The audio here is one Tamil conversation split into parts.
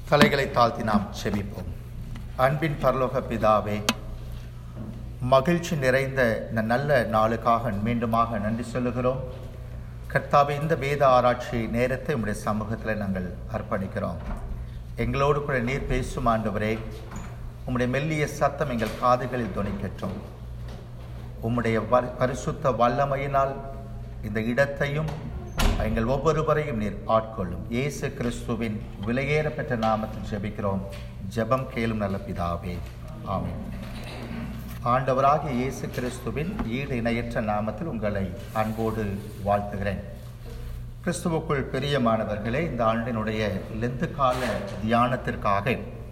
தலைகளை தாழ்த்தி நாம் செபிப்போம் அன்பின் பரலோக பிதாவே மகிழ்ச்சி நிறைந்த இந்த நல்ல நாளுக்காக மீண்டுமாக நன்றி சொல்லுகிறோம் கர்த்தாவே இந்த வேத ஆராய்ச்சி நேரத்தை உம்முடைய சமூகத்தில் நாங்கள் அர்ப்பணிக்கிறோம் எங்களோடு கூட நீர் பேசும் ஆண்டவரே உம்முடைய மெல்லிய சத்தம் எங்கள் காதுகளில் துணிக்கட்டும் உம்முடைய வ- பரிசுத்த வல்லமையினால் இந்த இடத்தையும் எங்கள் ஒவ்வொருவரையும் நீர் ஆட்கொள்ளும் இயேசு கிறிஸ்துவின் விலையேற பெற்ற நாமத்தில் ஜெபிக்கிறோம் ஜெபம் கேளும் நல்ல பிதாவே ஆமென் ஆண்டவராகிய இயேசு கிறிஸ்துவின் ஈடு இணையற்ற நாமத்தில் உங்களை அன்போடு வாழ்த்துகிறேன் கிறிஸ்துவுக்குள் பிரியமானவர்களே இந்த ஆண்டினுடைய லெந்து கால தியானத்திற்காக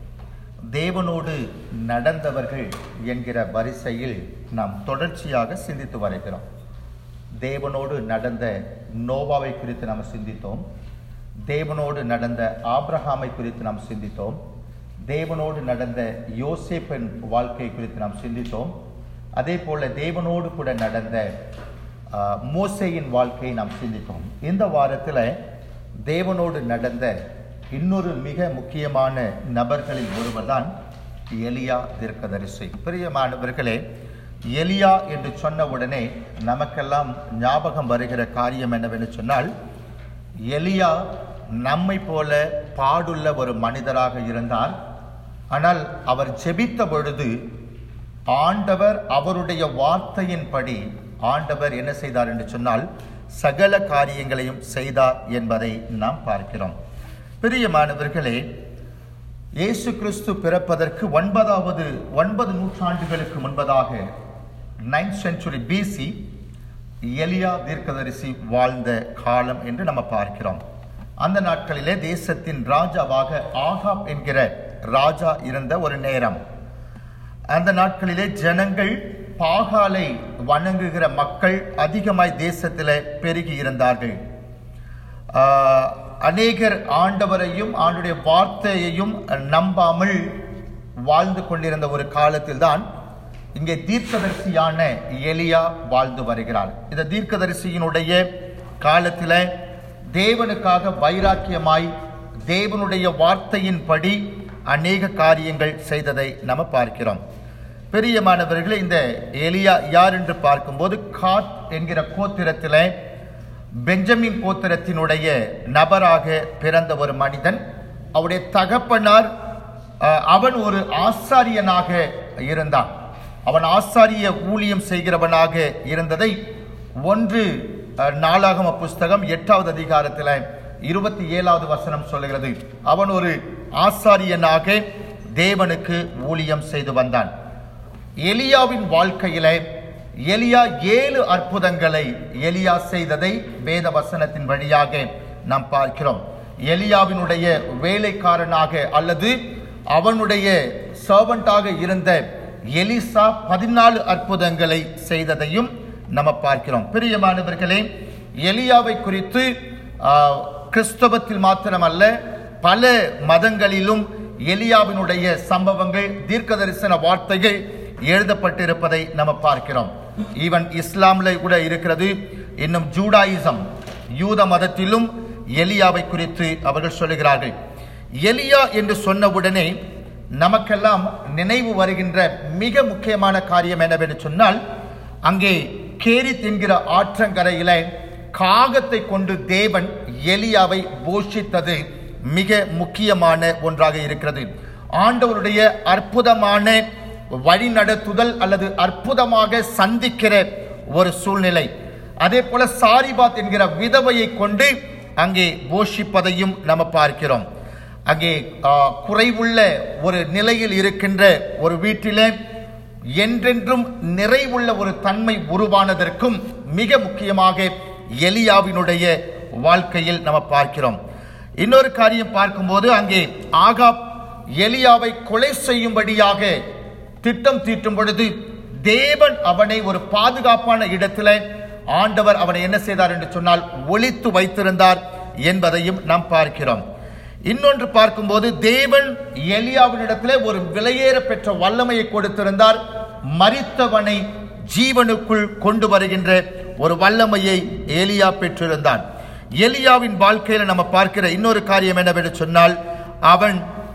தேவனோடு நடந்தவர்கள் என்கிற வரிசையில் நாம் தொடர்ச்சியாக சிந்தித்து வருகிறோம் தேவனோடு நடந்த நோவாவை குறித்து நாம் சிந்தித்தோம் தேவனோடு நடந்த ஆபிரகாமை குறித்து நாம் சிந்தித்தோம் தேவனோடு நடந்த யோசேப்பின் வாழ்க்கை குறித்து நாம் சிந்தித்தோம் அதே போல தேவனோடு கூட நடந்த ஆஹ், மோசேயின் வாழ்க்கையை நாம் சிந்தித்தோம் இந்த வாரத்தில் தேவனோடு நடந்த இன்னொரு மிக முக்கியமான நபர்களில் ஒருவர்தான் எலியா தீர்க்கதரிசி பிரியமானவர்களே எலியா என்று சொன்ன உடனே நமக்கெல்லாம் ஞாபகம் வருகிற காரியம் என்னவென்று சொன்னால் எலியா நம்மை போல பாடுள்ள ஒரு மனிதராக இருந்தார் ஆனால் அவர் ஜெபித்த பொழுது ஆண்டவர் அவருடைய வார்த்தையின்படி ஆண்டவர் என்ன செய்தார் என்று சொன்னால் சகல காரியங்களையும் செய்தார் என்பதை நாம் பார்க்கிறோம் பிரியமானவர்களே இயேசு கிறிஸ்து பிறப்பதற்கு ஒன்பதாவது ஒன்பது நூற்றாண்டுகளுக்கு முன்பதாக நைன்த் செஞ்சுரி பிசி எலியா தீர்க்கதரிசி வாழ்ந்த காலம் என்று நம்ம பார்க்கிறோம் அந்த நாட்களிலே தேசத்தின் ராஜாவாக ஆகாப் என்கிற ராஜா இருந்த ஒரு நேரம் அந்த நாட்களிலே ஜனங்கள் பாகாலை வணங்குகிற மக்கள் அதிகமாய் தேசத்திலே பெருகி இருந்தார்கள் ஆஹ், அநேகர் ஆண்டவரையும் ஆண்டுடைய வார்த்தையையும் நம்பாமல் வாழ்ந்து கொண்டிருந்த ஒரு காலத்தில்தான் இங்கே தீர்க்கதரிசியான எலியா வாழ்ந்து வருகிறார் இந்த தீர்க்கதரிசியினுடைய காலத்தில் தேவனுக்காக வைராக்கியமாய் தேவனுடைய வார்த்தையின்படி அநேக காரியங்கள் செய்ததை நம்ம பார்க்கிறோம் பெரியமானவர்களே இந்த எலியா யார் என்று பார்க்கும்போது காத் என்கிற கோத்திரத்திலே பெஞ்சமின் கோத்திரத்தினுடைய நபராக பிறந்த ஒரு மனிதன் அவருடைய தகப்பனார் அஹ், அவன் ஒரு ஆசாரியனாக இருந்தான் அவன் ஆசாரிய ஊழியம் செய்கிறவனாக இருந்ததை ஒன்று அஹ், நாளாகம புஸ்தகம் எட்டாவது அதிகாரத்தில் இருபத்தி ஏழாவது வசனம் சொல்லுகிறது அவன் ஒரு ஆசாரியனாக தேவனுக்கு ஊழியம் செய்து வந்தான் எலியாவின் வாழ்க்கையில எலியா ஏழு அற்புதங்களை எலியா செய்ததை வேத வசனத்தின் வழியாக நாம் பார்க்கிறோம் எலியாவினுடைய வேலைக்காரனாக அல்லது அவனுடைய சர்வெண்டாக இருந்த எலிசா பதினாலு அற்புதங்களை செய்ததையும் நம்ம பார்க்கிறோம் பிரியமானவர்களே எலியாவை குறித்து ஆஹ், கிறிஸ்தவத்தில் மாத்திரமல்ல பல மதங்களிலும் எலியாவினுடைய சம்பவங்கள் தீர்க்க தரிசன வார்த்தைகள் எழுதப்பட்டிருப்பதை நம்ம பார்க்கிறோம் ஈவன் இஸ்லாம்ல கூட இருக்கிறது இன்னும் ஜூடாயிசம் யூத மதத்திலும் எலியாவை குறித்து அவர்கள் சொல்லுகிறார்கள் எலியா என்று சொன்னவுடனே நமக்கெல்லாம் நினைவு வருகின்ற மிக முக்கியமான காரியம் என்னவென்று சொன்னால் அங்கே கேரித் என்கிற ஆற்றங்கரையில காகத்தை கொண்டு தேவன் எலியாவை போஷித்தது மிக முக்கியமான ஒன்றாக இருக்கிறது ஆண்டவருடைய அற்புதமான வழிநடத்துதல் அல்லது அற்புதமாக சந்திக்கிற ஒரு சூழ்நிலை அதே போல சாரிபாத் என்கிற விதவையை கொண்டு அங்கே போஷிப்பதையும் நம்ம பார்க்கிறோம் அங்கே ஆ, குறைவுள்ள ஒரு நிலையில் இருக்கின்ற ஒரு வீட்டிலே என்றென்றும் நிறைவுள்ள ஒரு தன்மை உருவானதற்கும் மிக முக்கியமாக எலியாவினுடைய வாழ்க்கையில் நம்ம பார்க்கிறோம் இன்னொரு காரியம் பார்க்கும்போது அங்கே ஆகாப் எலியாவை கொலை செய்யும்படியாக திட்டம் தீட்டும் பொழுது தேவன் அவனை ஒரு பாதுகாப்பான இடத்துல ஆண்டவர் அவனை என்ன செய்தார் என்று சொன்னால் ஒளித்து வைத்திருந்தார் என்பதையும் நாம் பார்க்கிறோம் இன்னொன்று பார்க்கும்போது தேவன் எலியாவினிடத்திலே ஒரு விலையேற பெற்ற வல்லமையை கொடுத்திருந்தார் மரித்தவனை ஜீவனுக்குள் கொண்டு வருகின்ற ஒரு வல்லமையை எலியா பெற்றிருந்தான் எலியாவின் வாழ்க்கையில நம்ம பார்க்கிற இன்னொரு காரியம் என்னவென்று சொன்னால் அவன்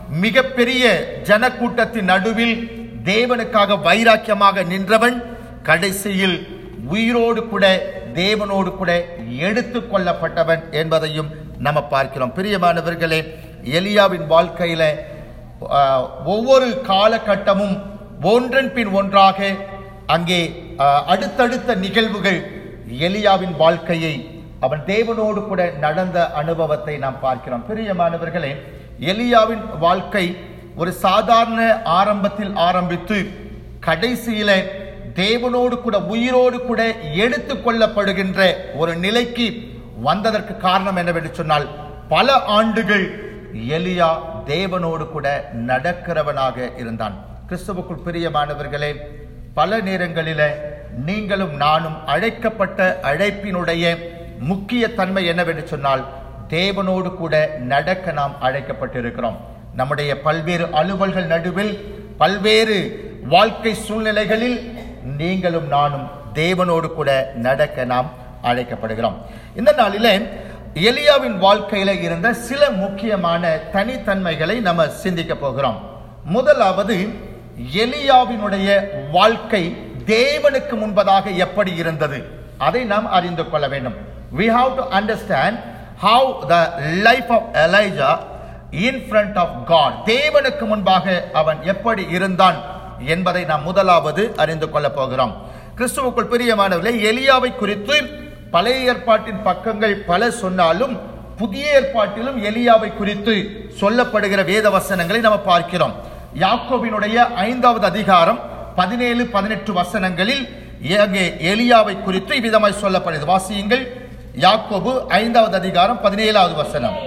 மிகப்பெரிய ஜனக்கூட்டத்தின் நடுவில் தேவனுக்காக வைராக்கியமாக நின்றவன் கடைசியில் உயிரோடு கூட தேவனோடு கூட எடுத்து கொள்ளப்பட்டவன் என்பதையும் நம்ம பார்க்கிறோம் பிரியமானவர்களே எலியாவின் வாழ்க்கையில ஆஹ், ஒவ்வொரு காலகட்டமும் ஒன்றன் பின் ஒன்றாக அங்கே ஆஹ், அடுத்தடுத்த நிகழ்வுகள் எலியாவின் வாழ்க்கையை அவன் தேவனோடு கூட நடந்த அனுபவத்தை நாம் பார்க்கிறோம் பிரியமானவர்களே எலியாவின் வாழ்க்கை ஒரு சாதாரண ஆரம்பத்தில் ஆரம்பித்து கடைசியில தேவனோடு கூட உயிரோடு கூட எடுத்து கொள்ளப்படுகின்ற ஒரு நிலைக்கு வந்ததற்கு காரணம் என்னவென்று சொன்னால் பல ஆண்டுகள் எலியா தேவனோடு கூட நடக்கிறவனாக இருந்தான் கிறிஸ்துவுக்குள் பிரியமானவர்களே பல நேரங்களில நீங்களும் நானும் அழைக்கப்பட்ட அழைப்பினுடைய முக்கிய தன்மை என்னவென்று சொன்னால் தேவனோடு கூட நடக்க நாம் அழைக்கப்பட்டிருக்கிறோம் நம்முடைய பல்வேறு அலுவல்கள் நடுவில் பல்வேறு வாழ்க்கை சூழ்நிலைகளில் நீங்களும் நானும் தேவனோடு கூட நடக்க நாம் அழைக்கப்படுகிறோம் இந்த நாளிலே எலியாவின் வாழ்க்கையில இருந்த சில முக்கியமான தனித்தன்மைகளை நம்ம சிந்திக்க போகிறோம் முதலாவது எலியாவினுடைய வாழ்க்கை தேவனுக்கு முன்பதாக எப்படி இருந்தது அதை நாம் அறிந்து கொள்ள வேண்டும் we have to understand how the life of elijah in front of god தேவனுக்கு முன்பாக அவன் எப்படி இருந்தான் என்பதை நாம் முதலாவது அறிந்து கொள்ள போகிறோம் கிறிஸ்துவுக்குள் பிரியமானவர்களே எலியாவை குறித்து பழைய ஏற்பாட்டின் பக்கங்கள் பல சொன்னாலும் புதிய ஏற்பாட்டிலும் எலியாவை குறித்து சொல்லப்படுகிற வேத வசனங்களை நம்ம பார்க்கிறோம் யாக்கோபினுடைய ஐந்தாவது அதிகாரம் பதினேழு பதினெட்டு வசனங்களில் அங்கே எலியாவை குறித்து இவ்விதமாய் சொல்லப்படுது வாசியுங்கள் யாக்கோபு ஐந்தாவது அதிகாரம் பதினேழாவது வசனம்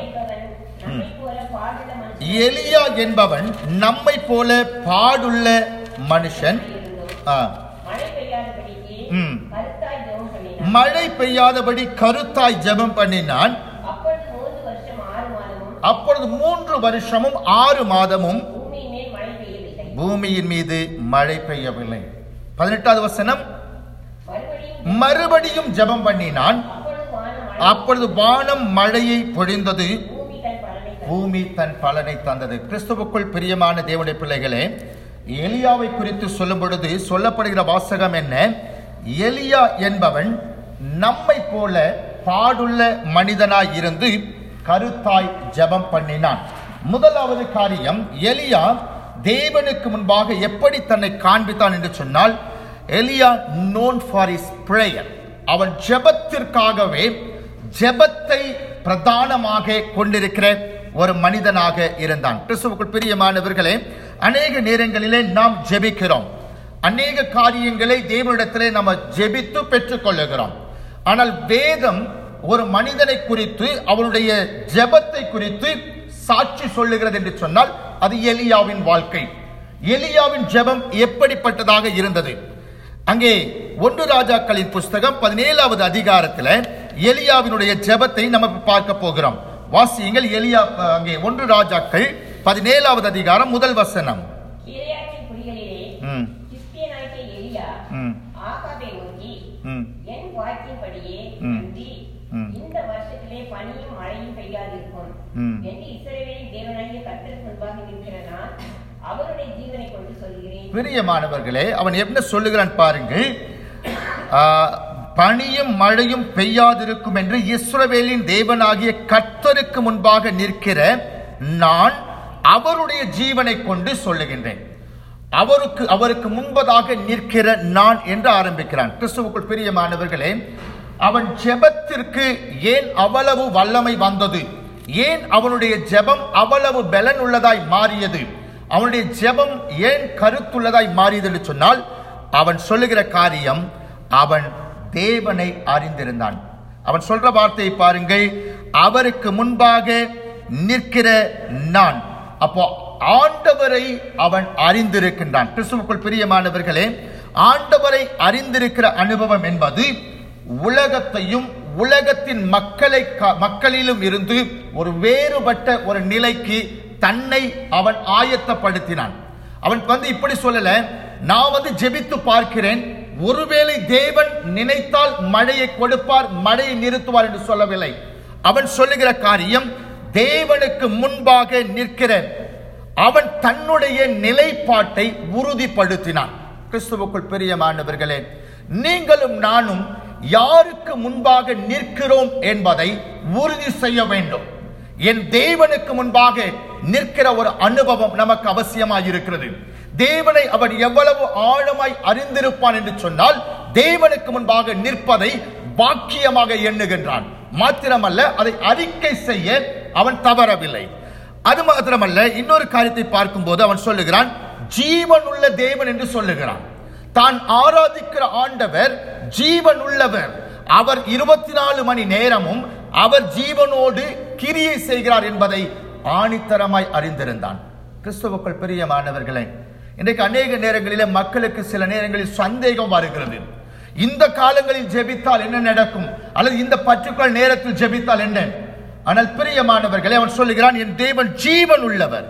எலியா என்பவன் நம்மை போல பாடுள்ள மனுஷன் ஆ, மழை பெய்யாதபடிக்கு ம். கருத்தாய் ஜெபம் பண்ணினான் மழை பெய்யாதபடி கருத்தாய் ஜெபம் பண்ணினான் அப்பொழுது மூன்று வருஷம் ஆறு மாதமும் அப்பொழுது மூன்று வருஷமும் ஆறு மாதமும் பூமியின் மேல் மழை பெய்யவில்லை பூமியின் மீது மழை பெய்யவில்லை பதினெட்டாவது வசனம் மறுபடியும் மறுபடியும் ஜெபம் பண்ணினான் அப்பொழுது வானம் மழை அப்பொழுது வானம் மழையை பொழிந்தது பூமி தன் பலனை தந்தது. பூமி தன் பலனை தந்தது கிறிஸ்துவுக்குள் பிரியமான தேவனுடைய பிள்ளைகளே எலியாவை குறித்து சொல்லும் பொழுது சொல்லப்படுகிற வாசகம் என்ன எலியா என்பவன் நம்மை போல பாடுள்ள மனிதனாய் இருந்து கருத்தாய் ஜெபம் பண்ணினான் முதலாவது காரியம் எலியா தேவனுக்கு முன்பாக எப்படி தன்னை காண்பித்தான் என்று சொன்னால் எலியா நோன் ஃபார் இஸ் பிரேயர் அவன் ஜெபத்திற்காகவே ஜெபத்தை பிரதானமாக கொண்டிருக்கிற ஒரு மனிதனாக இருந்தான் கிறிஸ்துவுக்குள் பிரியமானவர்களே அநேக நேரங்களிலே நாம் ஜெபிக்கிறோம் அநேக காரியங்களை தேவனிடத்திலே நம்ம ஜெபித்து பெற்றுக்கொள்ளுகிறோம் ஆனால் வேதம் ஒரு மனிதனை குறித்து அவனுடைய ஜெபத்தை குறித்து சாட்சி சொல்லுகிறது என்று சொன்னால் அது எலியாவின் வாழ்க்கை எலியாவின் ஜெபம் எப்படிப்பட்டதாக இருந்தது அங்கே ஒன்று ராஜாக்களின் புஸ்தகம் பதினேழாவது அதிகாரத்தில் எலியாவினுடைய ஜெபத்தை நம்ம பார்க்க போகிறோம் வாசியுங்கள் எலியா அஹ், அங்கே ஒன்று ராஜாக்கள் பதினேழாவது அதிகாரம் முதல் வசனம் கீழையாற்றின் குடிகளிலே ம், கிறிஸ்தியனாகிய எலியா ம், ஆகாபை நோக்கி ம், என் வாக்கின்படியே ம். அன்றி ம். இந்த வருஷத்திலே பனியும் மழையும் பெய்யாதிருக்கும் ம். என்று இஸ்ரவேலின் தேவனாகிய கர்த்தருக்கு முன்பாக நிற்கிற நான் அவருடைய ஜீவனை கொண்டு சொல்கிறேன் பிரியமானவர்களே அவன் என்ன சொல்லுகிறான் பாருங்கள் ஆ, பனியும் மழையும் பெய்யாதிருக்கும் என்று இஸ்ரவேலின் தேவனாகிய கர்த்தருக்கு முன்பாக நிற்கிற நான் அவருடைய ஜீவனை கொண்டு சொல்லுகின்றேன் அவருக்கு அவருக்கு முன்பதாக நிற்கிற நான் என்று ஆரம்பிக்கிறான் கிறிஸ்துவுக்குள் பிரியமானவர்களே அவன் ஜெபத்திற்கு ஏன் அவ்வளவு வல்லமை வந்தது ஏன் அவனுடைய ஜெபம் அவ்வளவு பலன் உள்ளதாய் மாறியது அவனுடைய ஜெபம் ஏன் கருத்துள்ளதாய் மாறியது என்று சொன்னால் அவன் சொல்லுகிற காரியம் அவன் தேவனை அறிந்திருந்தான் அவன் சொல்ற வார்த்தையை பாருங்கள் அவருக்கு முன்பாக நிற்கிற நான் அப்போ ஆண்டவரை அவன் அறிந்திருக்கின்றான் கிறிஸ்துவுக்குள் பிரியமானவர்களே ஆண்டவரை அறிந்திருக்கிற அனுபவம் என்பது உலகத்தையும் உலகத்தின் மக்களை க- மக்களிலும் இருந்து ஒரு வேறுபட்ட ஒரு நிலைக்கு தன்னை அவன் ஆயத்தப்படுத்தினான் அவன் வந்து இப்படி சொல்லல நான் வந்து ஜெபித்து பார்க்கிறேன் ஒருவேளை தேவன் நினைத்தால் மழையை கொடுப்பார் மழையை நிறுத்துவார் என்று சொல்லவில்லை அவன் சொல்லுகிற காரியம் தேவனுக்கு முன்பாக நிற்கிற அவன் தன்னுடைய நிலைப்பாட்டை உறுதிப்படுத்தினான் கிறிஸ்துவுக்குள் பிரியமானவர்களே நீங்களும் நானும் யாருக்கு முன்பாக நிற்கிறோம் என்பதை உறுதி செய்ய வேண்டும் என் தேவனுக்கு முன்பாக நிற்கிற ஒரு அனுபவம் நமக்கு அவசியமாய் இருக்கிறது தேவனை அவன் எவ்வளவு ஆழமாய் அறிந்திருப்பான் என்று சொன்னால் தேவனுக்கு முன்பாக நிற்பதை பாக்கியமாக எண்ணுகின்றான் மாத்திரமல்ல அதை அறிக்கை செய்ய அவன் தவறவில்லை அது மாத்திரமல்ல இன்னொரு காரியத்தை பார்க்கும்போது அவன் சொல்லுகிறான் ஜீவன் உள்ள தேவன் என்று சொல்லுகிறான் தான் ஆராதிக்கிற ஆண்டவர் ஜீவன் உள்ளவர் அவர் இருபத்தி நாலு மணி நேரமும் அவர் ஜீவனோடு கிரியை செய்கிறார் என்பதை ஆணித்தரமாய் அறிந்திருந்தான் கிறிஸ்துவுக்குள் பிரியமானவர்களே இன்றைக்கு அநேக நேரங்களிலே மக்களுக்கு சில நேரங்களில் சந்தேகம் வருகிறது இந்த காலங்களில் ஜெபித்தால் என்ன நடக்கும் அல்லது இந்த பர்டிகுலர் நேரத்தில் ஜெபித்தால் என்ன ஆனால் பிரியமானவர்களே அவன் சொல்லுகிறான் என் தேவன் ஜீவன் உள்ளவர்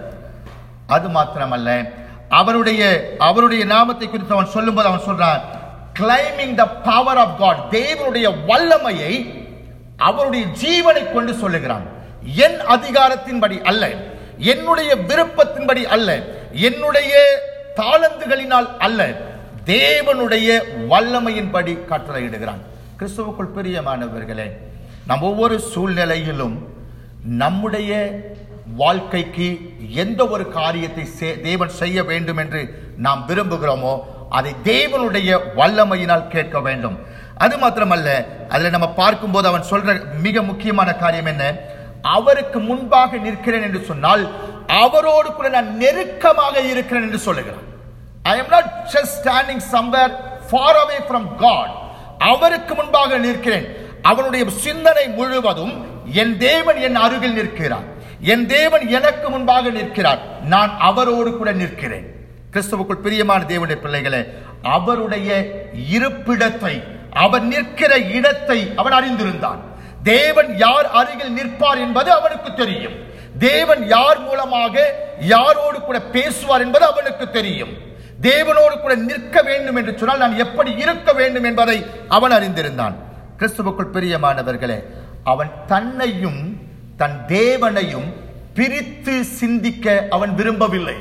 அது மாத்திரமல்ல அவருடைய அவருடைய நாமத்தை குறித்து அவன் சொல்லும்போது அவன் சொல்றான் claiming the power of God தேவனுடைய வல்லமையை அவருடைய ஜீவனை கொண்டு சொல்லுகிறான் என் அதிகாரத்தின்படி அல்ல என்னுடைய விருப்பத்தின்படி அல்ல என்னுடைய தாளந்துகளினால் அல்ல தேவனுடைய வல்லமையின்படி கட்டளையிடுகிறான் கிறிஸ்துவுக்குள் பிரியமானவர்களே நம் ஒவ்வொரு சூழ்நிலையிலும் நம்முடைய வாழ்க்கைக்கு எந்த ஒரு காரியத்தை சே- தேவன் செய்ய வேண்டும் என்று நாம் விரும்புகிறோமோ அதை தேவனுடைய வல்லமையினால் கேட்க வேண்டும் அது மாத்திரமல்ல அதுல நம்ம பார்க்கும்போது அவன் சொல்ற மிக முக்கியமான காரியம் என்ன அவருக்கு முன்பாக நிற்கிறேன் என்று சொன்னால் அவரோடு கூட நான் நெருக்கமாக இருக்கிறேன் என்று சொல்லுகிறான் I am not just standing somewhere far away from God அவருக்கு முன்பாக நிற்கிறேன் அவனுடைய சிந்தனை முழுவதும் என் தேவன் என் அருகில் நிற்கிறார் என் தேவன் எனக்கு முன்பாக நிற்கிறார் நான் அவரோடு கூட நிற்கிறேன் கிறிஸ்துவுக்குள் பிரியமான தேவனுடைய பிள்ளைகளே அவருடைய இருப்பிடத்தை அவர் நிற்கிற இடத்தை அவன் அறிந்திருந்தான் தேவன் யார் அருகில் நிற்பார் என்பது அவனுக்கு தெரியும் தேவன் யார் மூலமாக யாரோடு கூட பேசுவார் என்பது அவனுக்கு தெரியும் தேவனோடு கூட நிற்க வேண்டும் என்று சொன்னால் நான் எப்படி இருக்க வேண்டும் என்பதை அவன் அறிந்திருந்தான் கிறிஸ்துவுக்குள் பிரியமானவர்களே அவன் தன்னையும் தன் தேவனையும் பிரித்து சிந்திக்க அவன் விரும்பவில்லை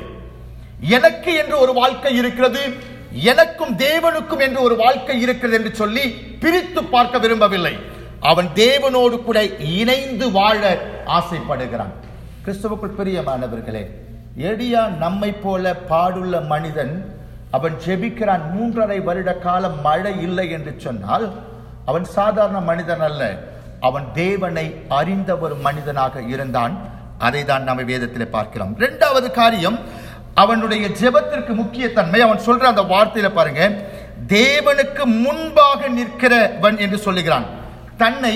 எனக்கு என்று ஒரு வாழ்க்கை இருக்கிறது எனக்கும் தேவனுக்கும் என்று ஒரு வாழ்க்கை இருக்கிறது என்று சொல்லி பிரித்து பார்க்க விரும்பவில்லை அவன் தேவனோடு கூட இணைந்து வாழ ஆசைப்படுகிறான் கிறிஸ்துவுக்குள் பிரியமானவர்களே எடியா நம்மை போல பாடுள்ள மனிதன் அவன் ஜெபிக்கிறான் மூன்றரை வருட காலம் மழை இல்லை என்று சொன்னால் அவன் சாதாரண மனிதன் அல்ல அவன் தேவனை அறிந்த ஒரு மனிதனாக இருந்தான் அதை தான் நம்ம வேதத்தில் பார்க்கிறோம் இரண்டாவது காரியம் அவனுடைய ஜெபத்திற்கு முக்கியத்தன்மை அவன் சொல்ற அந்த வார்த்தையில பாருங்க தேவனுக்கு முன்பாக நிற்கிறவன் என்று சொல்லுகிறான் தன்னை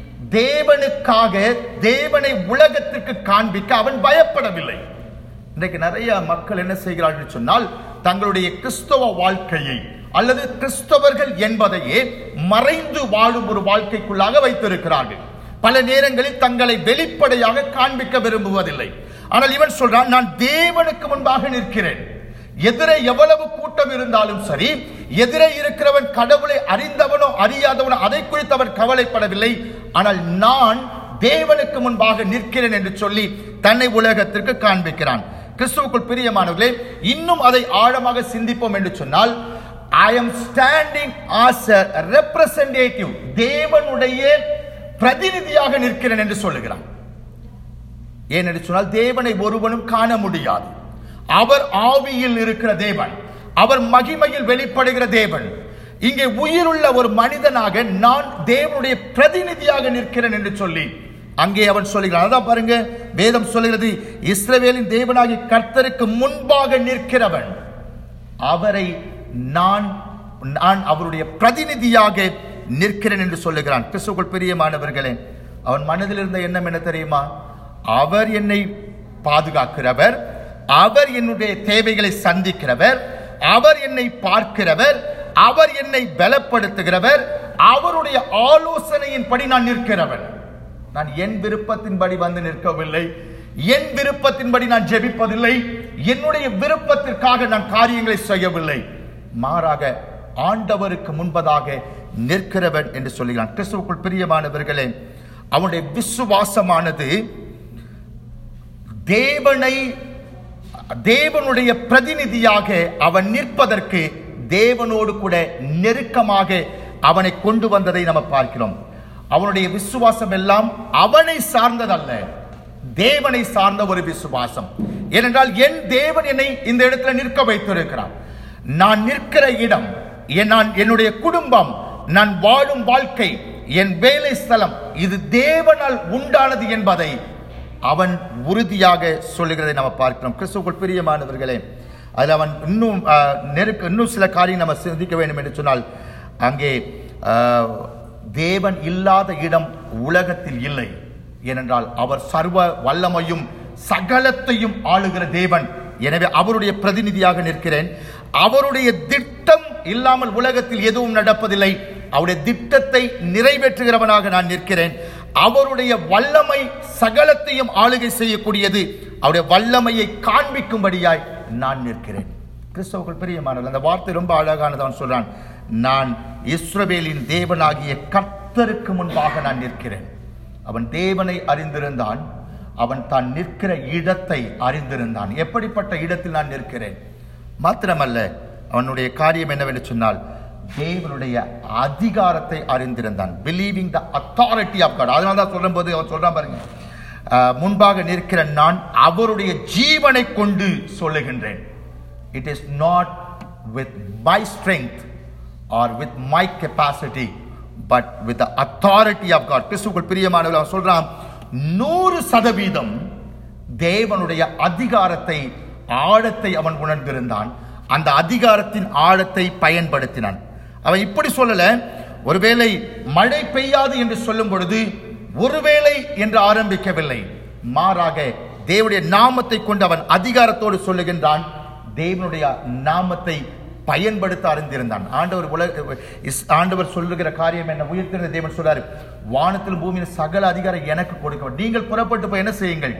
தேவனுக்காக தேவனை உலகத்திற்கு காண்பிக்க அவன் பயப்படவில்லை இன்றைக்கு நிறைய மக்கள் என்ன செய்கிறார்கள் என்று சொன்னால் தங்களுடைய கிறிஸ்தவ வாழ்க்கையை அல்லது கிறிஸ்தவர்கள் என்பதையே மறைந்து வாழும் ஒரு வாழ்க்கைக்குள்ளாக வைத்திருக்கிறார்கள் பல நேரங்களில் தங்களை வெளிப்படையாக காண்பிக்க விரும்புவதில்லை ஆனால் இவன் சொல்றான் நான் தேவனுக்கு முன்பாக நிற்கிறேன் எதிரே எவ்வளவு கூட்டம் இருந்தாலும் சரி எதிரே இருக்கிறவன் கடவுளை அறிந்தவனோ அறியாதவனோ அதை குறித்து அவன் கவலைப்படவில்லை ஆனால் நான் தேவனுக்கு முன்பாக நிற்கிறேன் என்று சொல்லி தன்னை உலகத்திற்கு காண்பிக்கிறான் கிறிஸ்துவுக்குள் பிரியமானவர்களே இன்னும் அதை ஆழமாக சிந்திப்போம் என்று சொன்னால் I am standing as a representative தேவனுடைய பிரதிநிதியாக நிற்கிறேன் என்று சொல்லுகிறான் ஏனென்று சொன்னால் தேவனை ஒருவனும் காண முடியாது அவர் ஆவியில் இருக்கிற தேவன் அவர் மகிமையில் வெளிப்படுகிற தேவன் இங்கே உயிருள்ள ஒரு மனிதனாக நான் தேவனுடைய பிரதிநிதியாக நிற்கிறேன் என்று சொல்லி அங்கே அவன் சொல்லுகிறான் அதான் பாருங்க வேதம் சொல்லுகிறது இஸ்ரவேலின் தேவனாகிய கர்த்தருக்கு முன்பாக நிற்கிறவன் அவரை நான் நான் அவருடைய பிரதிநிதியாக நிற்கிறேன் என்று சொல்லுகிறான் கிறிஸ்துக்குள் பிரியமானவர்களே அவன் மனதில் இருந்த எண்ணம் என்ன தெரியுமா அவர் என்னை பாதுகாக்கிறவர் அவர் என்னுடைய தேவைகளை சந்திக்கிறவர் அவர் என்னை பார்க்கிறவர் அவர் என்னை பலப்படுத்துகிறவர் அவருடைய ஆலோசனையின்படி நான் நிற்கிறவன் நான் என் விருப்பத்தின்படி வந்து நிற்கவில்லை என் விருப்பத்தின்படி நான் ஜெபிப்பதில்லை என்னுடைய விருப்பத்திற்காக நான் காரியங்களை செய்யவில்லை மாறாக ஆண்டவருக்கு முன்பதாக நிற்கிறவன் என்று சொல்லுகிறான் கிறிஸ்துவுக்குள் பிரியமானவர்களே அவனுடைய விசுவாசமானது தேவனை தேவனுடைய பிரதிநிதியாக அவன் நிற்பதற்கு தேவனோடு கூட நெருக்கமாக அவனை கொண்டு வந்ததை நம்ம பார்க்கிறோம் அவனுடைய விசுவாசம் எல்லாம் அவனை சார்ந்ததல்ல தேவனை சார்ந்த ஒரு விசுவாசம் ஏனென்றால் என் தேவன் என்னை இந்த இடத்துல நிற்க வைத்திருக்கிறார் நான் நிற்கிற இடம் என் நான் என்னுடைய குடும்பம் நான் வாழும் வாழ்க்கை என் வேலை ஸ்தலம் இது தேவனால் உண்டானது என்பதை அவன் உறுதியாக சொல்லுகிறதை நம்ம பார்க்கிறோம் கிறிஸ்துவுக்குள் பிரியமானவர்களே அதில் அவன் இன்னும் ஆஹ், நெருக்க இன்னும் சில காரியம் நம்ம சிந்திக்க வேண்டும் என்று சொன்னால் அங்கே ஆஹ், தேவன் இல்லாத இடம் உலகத்தில் இல்லை ஏனென்றால் அவர் சர்வ வல்லமையும் சகலத்தையும் ஆளுகிற தேவன் எனவே அவருடைய பிரதிநிதியாக நிற்கிறேன் அவருடைய திட்டம் இல்லாமல் உலகத்தில் எதுவும் நடப்பதில்லை அவருடைய திட்டத்தை நிறைவேற்றுகிறவனாக நான் நிற்கிறேன் அவருடைய வல்லமை சகலத்தையும் ஆளுகை செய்யக்கூடியது அவருடைய வல்லமையை காண்பிக்கும்படியாய் நான் நிற்கிறேன் கிறிஸ்தவர்கள் பிரியமானவர்கள் அந்த வார்த்தை ரொம்ப அழகானது அவன் சொல்றான் நான் இஸ்ரவேலின் தேவனாகிய கர்த்தருக்கு முன்பாக நான் நிற்கிறேன் அவன் தேவனை அறிந்திருந்தான் அவன் தான் நிற்கிற இடத்தை அறிந்திருந்தான் எப்படிப்பட்ட இடத்தில் நான் நிற்கிறேன் மாத்திரமல்ல அவனுடைய காரியம் என்னவென்று சொன்னால் தேவனுடைய அதிகாரத்தை அறிந்திருந்தான் believing the authority of God அதனால தான் சொல்லும் போது அவன் சொல்றான் பாருங்க அஹ், முன்பாக நிற்கிற நான் அவருடைய ஜீவனை கொண்டு சொல்லுகின்றேன் it is not with my strength or with my capacity but with authority of God கிறிஸ்துக்குள் பிரியமானவர்கள் அவன் சொல்றான் நூறு சதவீதம் தேவனுடைய அதிகாரத்தை ஆழத்தை அவன் உணர்ந்திருந்தான் அந்த அதிகாரத்தின் ஆழத்தை பயன்படுத்தினான் அவன் இப்படி சொல்லல ஒருவேளை மழை பெய்யாது என்று சொல்லும் பொழுது ஒருவேளை என்று ஆரம்பிக்கவில்லை மாறாக தேவனுடைய நாமத்தை கொண்டு அவன் அதிகாரத்தோடு சொல்லுகின்றான் தேவனுடைய நாமத்தை பயன்படுத்த அறிந்திருந்தான் ஆண்டவர் உலக இஸ்- ஆண்டவர் சொல்லுகிற காரியம் என்ன உயர்த்திருந்த தேவன் சொல்றாரு வானத்திலும் பூமியில் சகல அதிகாரம் எனக்கு கொடுக்க நீங்கள் புறப்பட்டு போய் என்ன செய்யுங்கள்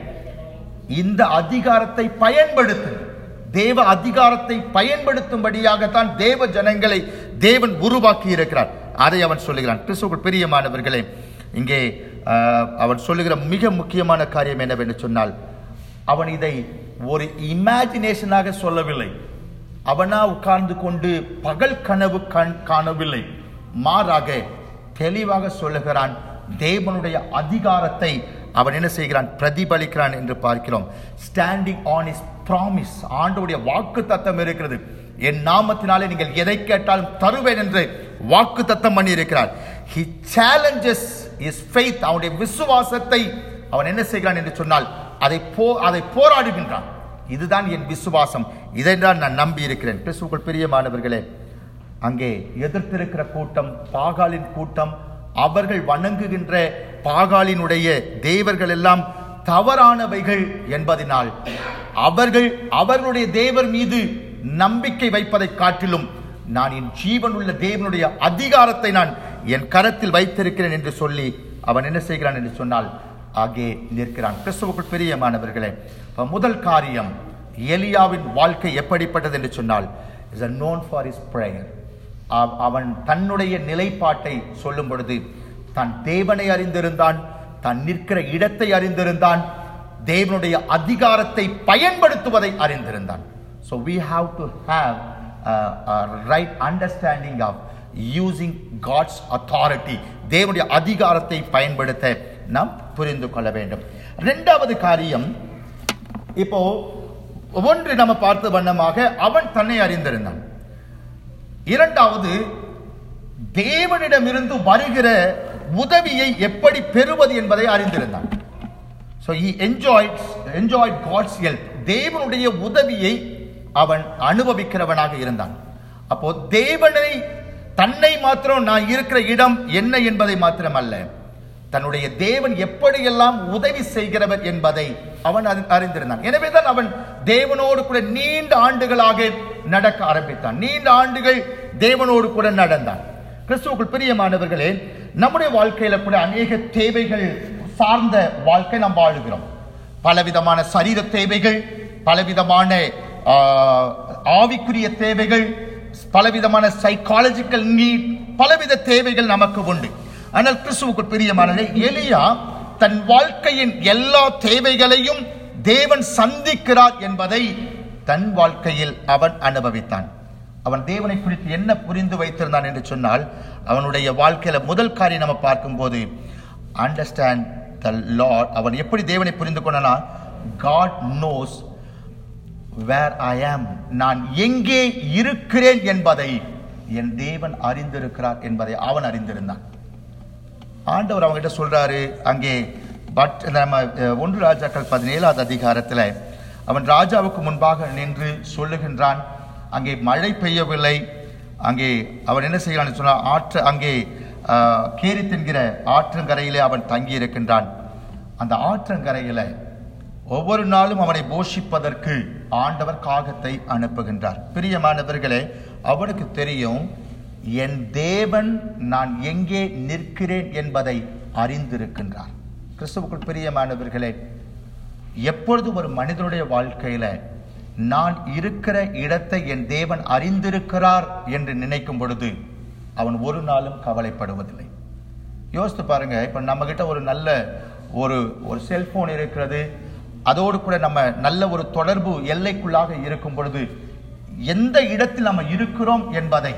இந்த அதிகாரத்தை பயன்படுத்து தேவ அதிகாரத்தை பயன்படுத்தும்படியாகத்தான் தேவ ஜனங்களை தேவன் உருவாக்கி இருக்கிறார் அதை அவன் சொல்லுகிறான் கிறிஸ்துவுக்குள் பிரியமானவர்களே இங்கே ஆஹ், அவன் சொல்லுகிற மிக முக்கியமான காரியம் என்னவென்று சொன்னால் அவன் இதை ஒரு இமேஜினேஷனாக சொல்லவில்லை அவனா உட்கார்ந்து கொண்டு பகல் கனவு கண் காணவில்லை மாறாக தெளிவாக சொல்லுகிறான் தேவனுடைய அதிகாரத்தை அவன் என்ன செய்கிறான் பிரதிபலிக்கிறான் என்று பார்க்கிறோம் ஸ்டாண்டிங் ஆன் இஸ் ப்ராமிஸ் ஆண்டவுடைய வாக்கு தத்தம் இருக்கிறது என் நாமத்தினாலே நீங்கள் எதை கேட்டாலும் தருவேன் என்று வாக்கு தத்தம் பண்ணி இருக்கிறார் he challenges his faith அவனுடைய விசுவாசத்தை அவன் என்ன செய்கிறான் என்று சொன்னால் அதை போ அதை போராடுகின்றான் இதுதான் என் விசுவாசம் இதை தான் நான் நம்பி இருக்கிறேன் கிறிஸ்துவுக்குள் பிரியமானவர்களே அங்கே எதிர்த்திருக்கிற கூட்டம் பாகாலின் கூட்டம் அவர்கள் வணங்குகின்ற பாகாலினுடைய தேவர்கள் எல்லாம் தவறானவைகள் என்பதினால் அவர்கள் அவர்களுடைய தேவர் மீது நம்பிக்கை வைப்பதை காட்டிலும் நான் என் ஜீவன் உள்ள தேவனுடைய அதிகாரத்தை நான் என் கரத்தில் வைத்திருக்கிறேன் என்று சொல்லி அவன் என்ன செய்கிறான் என்று சொன்னால் ஆகே நிற்கிறான் கிறிஸ்துவுக்குள் பிரியமானவர்களே இப்ப முதல் காரியம் எலியாவின் வாழ்க்கை எப்படிப்பட்டது என்று சொன்னால் is a known for his prayer அவ- அவன் தன்னுடைய நிலைப்பாட்டை சொல்லும் பொழுது தன் தேவனை அறிந்திருந்தான் தான் நிற்கிற இடத்தை அறிந்திருந்தான் தேவனுடைய அதிகாரத்தை பயன்படுத்துவதை அறிந்திருந்தான் so we have to have a, a right understanding of using God's authority தேவனுடைய அதிகாரத்தை பயன்படுத்த நாம் புரிந்து கொள்ள வேண்டும் இரண்டாவது காரியம் இப்போ ஒன்று நம்ம பார்த்த வண்ணமாக அவன் தன்னை அறிந்திருந்தான் இரண்டாவது தேவனிடமிருந்து வருகிற உதவியை எப்படி பெறுவது என்பதை அறிந்திருந்தான் So he enjoyed enjoyed God's help. தேவனுடைய உதவியை அவன் அனுபவிக்கிறவனாக இருந்தான் அப்போ தேவனை தன்னை மாத்திரம் நான் இருக்கிற இடம் என்ன என்பதை மாத்திரமல்ல தன்னுடைய தேவன் எப்படியெல்லாம் உதவி செய்கிறவர் என்பதை அவன் அறி- அறிந்திருந்தான் எனவேதான் அவன் தேவனோடு கூட நீண்ட ஆண்டுகளாக நடக்க ஆரம்பித்தான் நீண்ட ஆண்டுகள் தேவனோடு கூட நடந்தான் கிறிஸ்துவுக்குள் பிரியமானவர்களே நம்முடைய வாழ்க்கையில கூட அநேக தேவைகள் சார்ந்த வாழ்க்கை நாம் வாழுகிறோம் பலவிதமான சரீர தேவைகள் பலவிதமான ஆ, ஆவிக்குரிய தேவைகள் பலவிதமான சைக்காலஜிக்கல் நீட் பலவித தேவைகள் நமக்கு உண்டு ஆனால் கிறிஸ்துவுக்குள் பிரியமானதே எலியா தன் வாழ்க்கையின் எல்லா தேவைகளையும் தேவன் சந்திக்கிறார் என்பதை தன் வாழ்க்கையில் அவன் அனுபவித்தான் அவன் தேவனை குறித்து என்ன புரிந்து வைத்திருந்தான் என்று சொன்னால் அவனுடைய வாழ்க்கையில முதல் காரியம் நம்ம பார்க்கும்போது அண்டர்ஸ்டாண்ட் த லார்ட் அவன் எப்படி தேவனை புரிந்து கொண்டானா காட் நோஸ் வேர் ஐ ஆம் நான் எங்கே இருக்கிறேன் என்பதை என் தேவன் அறிந்திருக்கிறார் என்பதை அவன் அறிந்திருந்தான் ஆண்டவர் அவங்ககிட்ட சொல்றாரு அங்கே பட் இந்த நம்ம அஹ், ஒன்று ராஜாக்கள் பதினேழாவது அதிகாரத்தில் அவன் ராஜாவுக்கு முன்பாக நின்று சொல்லுகின்றான் அங்கே மழை பெய்யவில்லை அங்கே அவன் என்ன செய்கிறான் சொன்னால் ஆற்று அங்கே ஆஹ், கேரித் என்கிற ஆற்றங்கரையிலே அவன் தங்கி இருக்கின்றான் அந்த ஆற்றங்கரையில ஒவ்வொரு நாளும் அவனை போஷிப்பதற்கு ஆண்டவர் காகத்தை அனுப்புகின்றார் பிரியமானவர்களே அவனுக்கு தெரியும் என் தேவன் நான் எங்கே நிற்கிறேன் என்பதை அறிந்திருக்கின்றார் கிறிஸ்துவுக்குள் பிரியமானவர்களே எப்பொழுது ஒரு மனிதனுடைய வாழ்க்கையில நான் இருக்கிற இடத்தை என் தேவன் அறிந்திருக்கிறார் என்று நினைக்கும் பொழுது அவன் ஒரு நாளும் கவலைப்படுவதில்லை யோசித்து பாருங்க இப்ப நம்ம கிட்ட ஒரு நல்ல ஒரு ஒரு செல்போன் இருக்கிறது அதோடு கூட நம்ம நல்ல ஒரு தொடர்பு எல்லைக்குள்ளாக இருக்கும் பொழுது எந்த இடத்தில் நம்ம இருக்கிறோம் என்பதை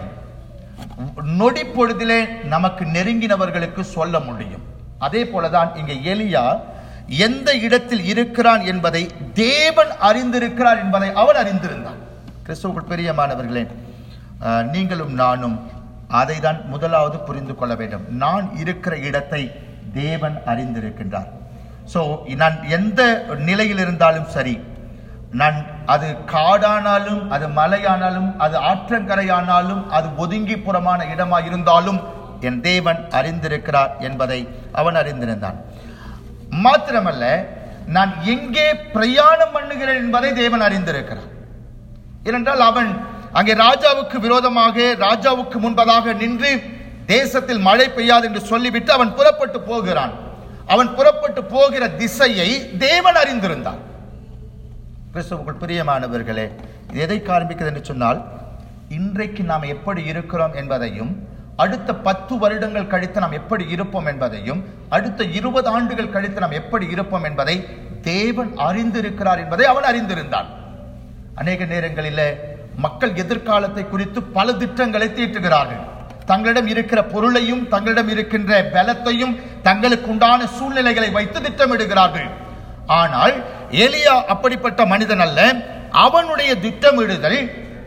நொடி பொழுதிலே நமக்கு நெருங்கினவர்களுக்கு சொல்ல முடியும் அதே போலதான் இங்க எலியா எந்த இடத்தில் இருக்கிறான் என்பதை தேவன் அறிந்திருக்கிறார் என்பதை அவன் அறிந்திருந்தான் கிறிஸ்துவுக்குள் பிரியமானவர்களே அஹ், நீங்களும் நானும் அதை தான் முதலாவது புரிந்து கொள்ள வேண்டும் நான் இருக்கிற இடத்தை தேவன் அறிந்திருக்கின்றார் சோ நான் எந்த நிலையில் இருந்தாலும் சரி நான் அது காடானாலும் அது மலையானாலும் அது ஆற்றங்கரையானாலும் அது ஒதுங்கி புறமான இடமா இருந்தாலும் என் தேவன் அறிந்திருக்கிறார் என்பதை அவன் அறிந்திருந்தான் மாத்திரமல்ல நான் எங்கே பிரயாணம் பண்ணுகிறேன் என்பதை தேவன் அறிந்திருக்கிறார் ஏனென்றால் அவன் அங்கே ராஜாவுக்கு விரோதமாக ராஜாவுக்கு முன்பதாக நின்று தேசத்தில் மழை பெய்யாது என்று சொல்லிவிட்டு அவன் புறப்பட்டு போகிறான் அவன் புறப்பட்டு போகிற திசையை தேவன் அறிந்திருந்தான் கிறிஸ்துவுக்குள் பிரியமானவர்களே இது எதை காண்பிக்கிறது என்று சொன்னால் இன்றைக்கு நாம் எப்படி இருக்கிறோம் என்பதையும் அடுத்த பத்து வருடங்கள் கழித்து நாம் எப்படி இருப்போம் என்பதையும் அடுத்த இருபது ஆண்டுகள் கழித்து நாம் எப்படி இருப்போம் என்பதை தேவன் அறிந்திருக்கிறார் என்பதை அவன் அறிந்திருந்தான் அநேக நேரங்களில் மக்கள் எதிர்காலத்தை குறித்து பல திட்டங்களை தீட்டுகிறார்கள் தங்களிடம் இருக்கிற பொருளையும் தங்களிடம் இருக்கின்ற பலத்தையும் தங்களுக்கு உண்டான சூழ்நிலைகளை வைத்து திட்டமிடுகிறார்கள் ஆனால் எலியா அப்படிப்பட்ட மனிதன் அல்ல அவனுடைய திட்டமிடுதல்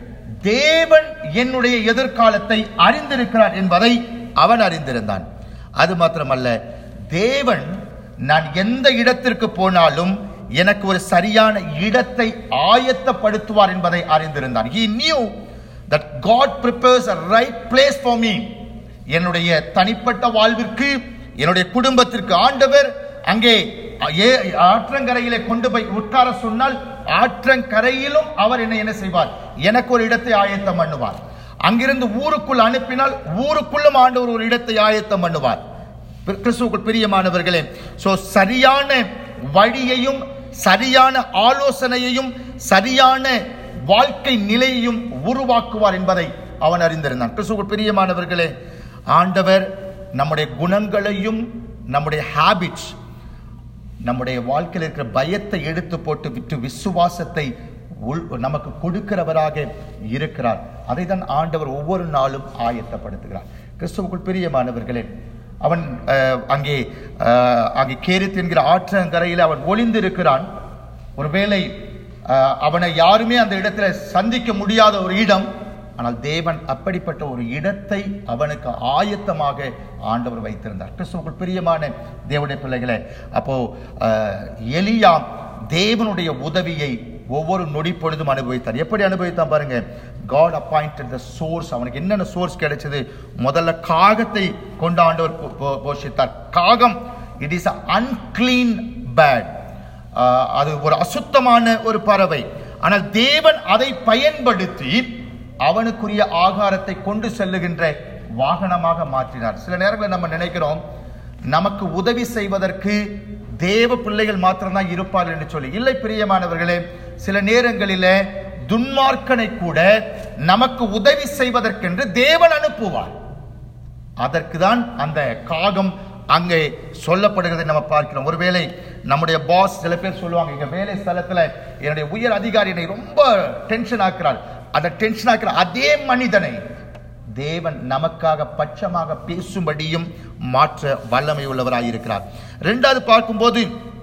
தேவன் என்னுடைய எதிர்காலத்தை அறிந்திருக்கிறார் என்பதை அவன் அறிந்திருந்தான் அது மாத்திரமல்ல தேவன் நான் எந்த இடத்திற்கு போனாலும் எனக்கு ஒரு சரியான இடத்தை ஆயத்தப்படுத்துவார் என்பதை அறிந்திருந்தான் he knew that god prepares a right place for me என்னுடைய தனிப்பட்ட வாழ்விற்கு என்னுடைய குடும்பத்திற்கு ஆண்டவர் அங்கே ஏ- ஆற்றங்கரையிலே கொண்டு போய் உட்கார சொன்னால் ஆற்றங்கரையிலும் அவர் என்ன என்ன செய்வார் எனக்கு ஒரு இடத்தை ஆயத்தம் பண்ணுவார் அங்கிருந்து ஊருக்குள் அனுப்பினால் ஊருக்குள்ளும் ஆண்டவர் ஒரு இடத்தை ஆயத்தம் பண்ணுவார் கிறிஸ்துவுக்குள் பிரியமானவர்களே சோ சரியான வழியையும் சரியான ஆலோசனையையும் சரியான வாழ்க்கை நிலையையும் உருவாக்குவார் என்பதை அவன் அறிந்திருந்தான் கிறிஸ்துவுக்குள் பிரியமானவர்களே ஆண்டவர் நம்முடைய குணங்களையும் நம்முடைய ஹாபிட்ஸ் நம்முடைய வாழ்க்கையில் இருக்கிற பயத்தை எடுத்து போட்டு விட்டு விசுவாசத்தை உள் நமக்கு கொடுக்கிறவராக இருக்கிறார் அதை தான் ஆண்டவர் ஒவ்வொரு நாளும் ஆயத்தப்படுத்துகிறார் கிறிஸ்துவுக்குள் பிரியமானவர்களே அவன் அஹ், அங்கே அஹ், அங்கே கேரித் என்கிற ஆற்றங்கரையில் அவன் ஒளிந்து இருக்கிறான் ஒருவேளை அஹ், அவனை யாருமே அந்த இடத்துல சந்திக்க முடியாத ஒரு இடம் ஆனால் தேவன் அப்படிப்பட்ட ஒரு இடத்தை அவனுக்கு ஆயத்தமாக ஆண்டவர் வைத்திருந்தார் கிறிஸ்துவுக்குள் பிரியமான தேவனுடைய பிள்ளைகளே அப்போ அஹ், எலியா தேவனுடைய உதவியை ஒவ்வொரு நொடி பொழுதும் அனுபவித்தார் எப்படி அனுபவித்தான் பாருங்க காட் அப்பாயிண்டட் த சோர்ஸ் அவனுக்கு என்னென்ன சோர்ஸ் கிடைச்சது முதல்ல காகத்தை கொண்டு ஆண்டவர் போ- போ- போஷித்தார் காகம் இட் இஸ் அன்கிளீன் பேட் அது ஒரு அசுத்தமான ஒரு பறவை ஆனால் தேவன் அதை பயன்படுத்தி அவனுக்குரிய ஆகாரத்தை கொண்டு செல்லுகின்ற வாகனமாக மாற்றினார் சில நேரங்களில் நம்ம நினைக்கிறோம் நமக்கு உதவி செய்வதற்கு தேவ பிள்ளைகள் மாத்திரம்தான் இருப்பார்கள் என்று சொல்லி இல்லை பிரியமானவர்களே சில நேரங்களிலே துன்மார்க்கனை கூட நமக்கு உதவி செய்வதற்கென்று தேவன் அனுப்புவார் அதற்கு தான் அந்த காகம் அங்கே சொல்லப்படுகிறதை நம்ம பார்க்கிறோம் ஒருவேளை நம்முடைய பாஸ் சில பேர் சொல்லுவாங்க எங்க வேலை ஸ்தலத்துல என்னுடைய உயர் அதிகாரி என்னை ரொம்ப டென்ஷன் ஆக்குறார் அந்த டென்ஷன் ஆக்குற அதே மனிதனை தேவன் நமக்காக பட்சமாக பேசும்படியும் மாற்ற வல்லமை உள்ளவராய் இருக்கிறார் இரண்டாவது பார்க்கும்போது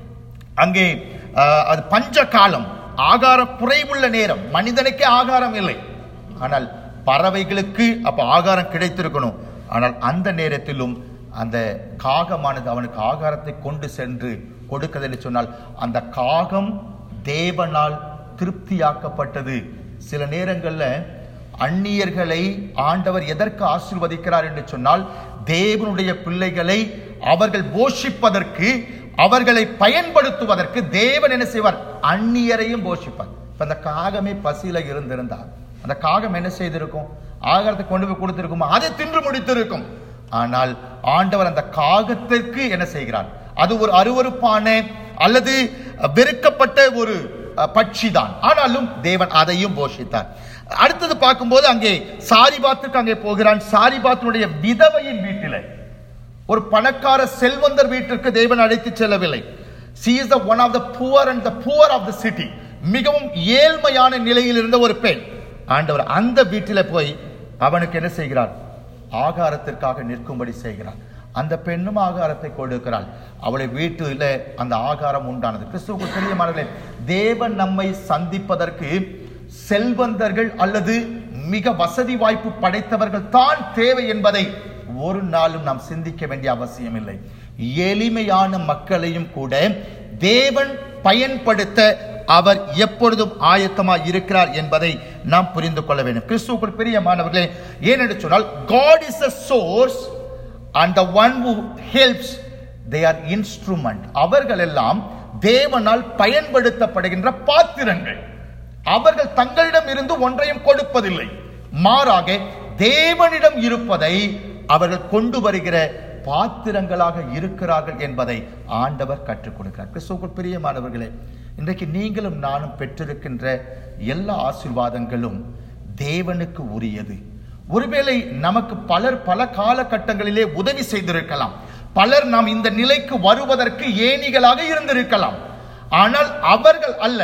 அங்கே அஹ், அது பஞ்ச காலம் ஆகார குறைவுள்ள நேரம் மனிதனுக்கே ஆகாரம் இல்லை ஆனால் பறவைகளுக்கு அப்ப ஆகாரம் கிடைத்திருக்கணும் ஆனால் அந்த நேரத்திலும் அந்த காகமானது அவனுக்கு ஆகாரத்தை கொண்டு சென்று கொடுக்கிறது என்று சொன்னால் அந்த காகம் தேவனால் திருப்தியாக்கப்பட்டது சில நேரங்கள்ல அந்நியர்களை ஆண்டவர் எதற்கு ஆசீர்வதிக்கிறார் என்று சொன்னால் தேவனுடைய பிள்ளைகளை அவர்கள் போஷிப்பதற்கு அவர்களை பயன்படுத்துவதற்கு தேவன் என்ன செய்வார் அந்நியரையும் போஷிப்பார் இப்ப அந்த காகமே பசியில இருந்திருந்தார் அந்த காகம் என்ன செய்திருக்கும் ஆகாரத்தை கொண்டு போய் கொடுத்திருக்குமா அதை தின்று முடித்திருக்கும் ஆனால் ஆண்டவர் அந்த காகத்திற்கு என்ன செய்கிறார் அது ஒரு அருவருப்பான அல்லது வெறுக்கப்பட்ட ஒரு பட்சி தான் ஆனாலும் தேவன் அதையும் போஷித்தார் அடுத்தது பார்க்கும்போது அங்கே சாரிபாத்துக்கு அங்கே போகிறான் சாரிபாத்தினுடைய விதவையின் வீட்டிலே ஒரு பணக்கார செல்வந்தர் வீட்டிற்கு தேவன் அழைத்து செல்லவில்லை she is the one of the poor and the poor of the city மிகவும் ஏழ்மையான நிலையில் இருந்த ஒரு பெண் ஆண்டவர் அந்த வீட்டில போய் அவனுக்கு என்ன செய்கிறார் ஆகாரத்திற்காக நிற்கும்படி செய்கிறார் அந்த பெண்ணும் ஆகாரத்தை கொடுக்கிறாள் அவளை வீட்டில் அந்த ஆகாரம் உண்டானது கிறிஸ்துவுக்கு பிரியமானவர்களே தேவன் நம்மை சந்திப்பதற்கு செல்வந்தர்கள் அல்லது மிக வசதி வாய்ப்பு படைத்தவர்கள் தான் தேவை என்பதை ஒரு நாளும் நாம் சிந்திக்க வேண்டிய அவசியம் இல்லை எளிமையான மக்களையும் கூட தேவன் பயன்படுத்த அவர் எப்பொழுதும் ஆயத்தமாய் இருக்கிறார் என்பதை நாம் புரிந்து கொள்ள வேண்டும் கிறிஸ்துவுக்குள் பிரியமானவர்களே ஏனென்று சொன்னால் God is a source and the one who helps they are instrument அவர்கள் எல்லாம் தேவனால் பயன்படுத்தப்படுகின்ற பாத்திரங்கள் அவர்கள் தங்களிடம் இருந்து ஒன்றையும் கொடுப்பதில்லை மாறாக தேவனிடம் இருப்பதை அவர்கள் கொண்டு வருகிற பாத்திரங்களாக இருக்கிறார்கள் என்பதை ஆண்டவர் கற்றுக் கொடுக்கிறார் கிறிஸ்துவுக்குள் பிரியமானவர்களே இன்றைக்கு நீங்களும் நானும் பெற்றிருக்கின்ற எல்லா ஆசீர்வாதங்களும் தேவனுக்கு உரியது ஒருவேளை நமக்கு பலர் பல காலகட்டங்களிலே உதவி செய்திருக்கலாம் பலர் நாம் இந்த நிலைக்கு வருவதற்கு ஏணிகளாக இருந்திருக்கலாம் ஆனால் அவர்கள் அல்ல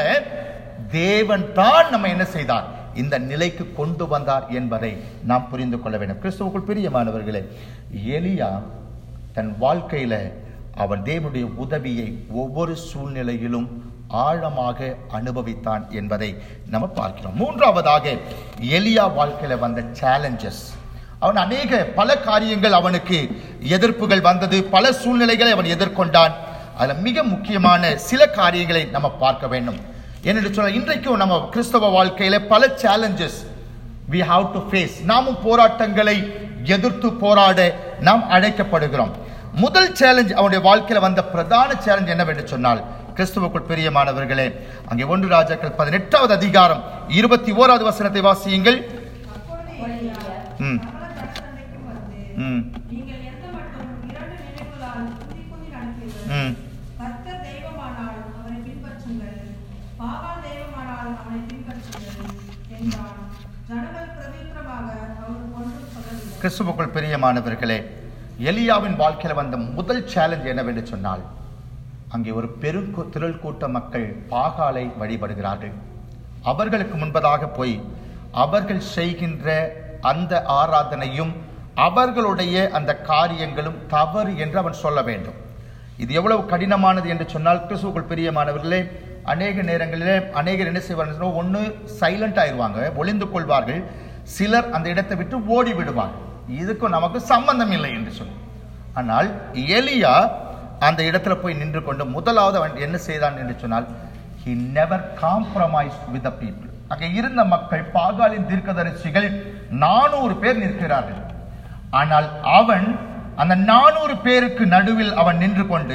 தேவன் தான் நம்ம என்ன செய்தார் இந்த நிலைக்கு கொண்டு வந்தார் என்பதை நாம் புரிந்து கொள்ள வேண்டும் கிறிஸ்துவுக்குள் பிரியமானவர்களே எலியா தன் வாழ்க்கையில அவன் தேவனுடைய உதவியை ஒவ்வொரு சூழ்நிலையிலும் ஆழமாக அனுபவித்தான் என்பதை நம்ம பார்க்கிறோம் மூன்றாவதாக எலியா வாழ்க்கையில வந்த சேலஞ்சஸ் அவன் அநேக பல காரியங்கள் அவனுக்கு எதிர்ப்புகள் வந்தது பல சூழ்நிலைகளை அவன் எதிர்கொண்டான் அதுல மிக முக்கியமான சில காரியங்களை நம்ம பார்க்க வேண்டும் என்னென்று சொன்னால் இன்றைக்கும் நம்ம கிறிஸ்தவ வாழ்க்கையில பல challenges we have to face நாமும் போராட்டங்களை எதிர்த்து போராட நாம் அழைக்கப்படுகிறோம் முதல் சேலஞ்ச் அவனுடைய வாழ்க்கையில வந்த பிரதான சேலஞ்ச் என்னவென்று சொன்னால் கிறிஸ்துவுக்குள் பிரியமானவர்களே அங்கே ஒன்று ராஜாக்கள் பதினெட்டாவது அதிகாரம் இருபத்தி ஓராவது வசனத்தை வாசியுங்கள் அப்பொழுது எலியா ம். சகல தரிசனத்தைக்கும் வந்து, ம் நீங்கள் எந்த மட்டும் இரண்டு நினைவுகளால் குந்தி குந்தி நடப்பீர்கள். ம் கர்த்தர் தெய்வமானால் அவரை பின்பற்றுங்கள் பாகால் தெய்வமானால் அவனை பின்பற்றுங்கள் என்றான் ஜனங்கள் பிரதியுத்தரமாக அவர் ஒன்றும் சொல்லவில்லை கிறிஸ்துவுக்குள் பிரியமானவர்களே எலியாவின் வாழ்க்கையில வந்த முதல் சேலஞ்ச் என்னவென்று சொன்னால் அங்கே ஒரு பெரும் கூ- திரள் கூட்ட மக்கள் பாகாலை வழிபடுகிறார்கள் அவர்களுக்கு முன்பதாக போய் அவர்கள் செய்கின்ற அந்த ஆராதனையும் அவர்களுடைய அந்த காரியங்களும் தவறு என்று அவன் சொல்ல வேண்டும் இது எவ்வளவு கடினமானது என்று சொன்னால் கிறிஸ்துவுக்குள் பிரியமானவர்களே அநேக நேரங்களிலே அநேகர் என்ன செய்வார்கள் ஒன்று சைலண்ட் ஆயிடுவாங்க ஒளிந்து கொள்வார்கள் சிலர் அந்த இடத்தை விட்டு ஓடி விடுவார்கள் இதுக்கும் நமக்கு சம்பந்தம் இல்லை என்று சொல்லி ஆனால் எலியா அந்த இடத்துல போய் நின்று கொண்டு முதலாவது அவன் என்ன செய்தான் என்று சொன்னால் he never compromised with the people அங்கே இருந்த மக்கள் பாகாலின் தீர்க்கதரிசிகள் நானூறு பேர் நிற்கிறார்கள் ஆனால் அவன் அந்த நானூறு பேருக்கு நடுவில் அவன் நின்று கொண்டு